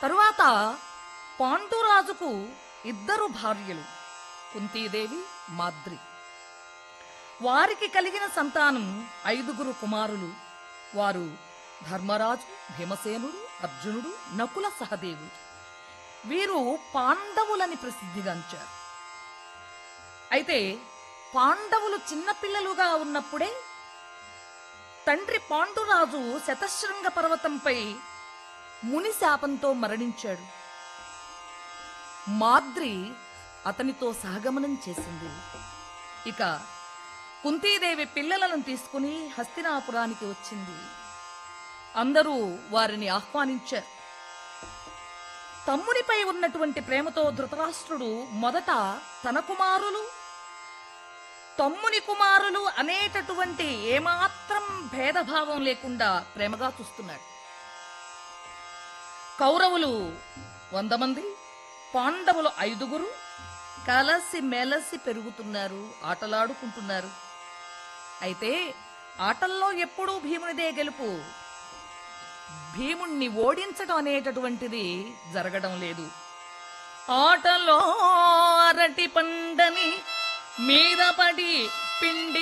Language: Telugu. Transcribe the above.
తరువాత పాండురాజుకు ఇద్దరు భార్యలు కుంతీదేవి మాద్రి వారికి కలిగిన సంతానం ఐదుగురు కుమారులు వారు ధర్మరాజు భీమసేనుడు అర్జునుడు నకుల సహదేవుడు వీరు పాండవులని ప్రసిద్ధిగాంచారు అయితే పాండవులు చిన్నపిల్లలుగా ఉన్నప్పుడే తండ్రి పాండురాజు శతశృంగ పర్వతంపై ముని శాపంతో మరణించాడు మాద్రి అతనితో సహగమనం చేసింది ఇక కుంతీదేవి పిల్లలను తీసుకుని హస్తినాపురానికి వచ్చింది అందరూ వారిని ఆహ్వానించారు తమ్ముడిపై ఉన్నటువంటి ప్రేమతో ధృతరాష్ట్రుడు మొదట తన కుమారులు తమ్ముని కుమారులు అనేటటువంటి ఏమాత్రం భేదభావం లేకుండా ప్రేమగా చూస్తున్నాడు కౌరవులు వంద మంది పాండవులు ఐదుగురు కలసి మెలసి పెరుగుతున్నారు ఆటలాడుకుంటున్నారు అయితే ఆటల్లో ఎప్పుడూ భీమునిదే గెలుపు భీముణ్ణి ఓడించడం అనేటటువంటిది జరగడం లేదు ఆటలో అరటి పండని మీద పడి పిండి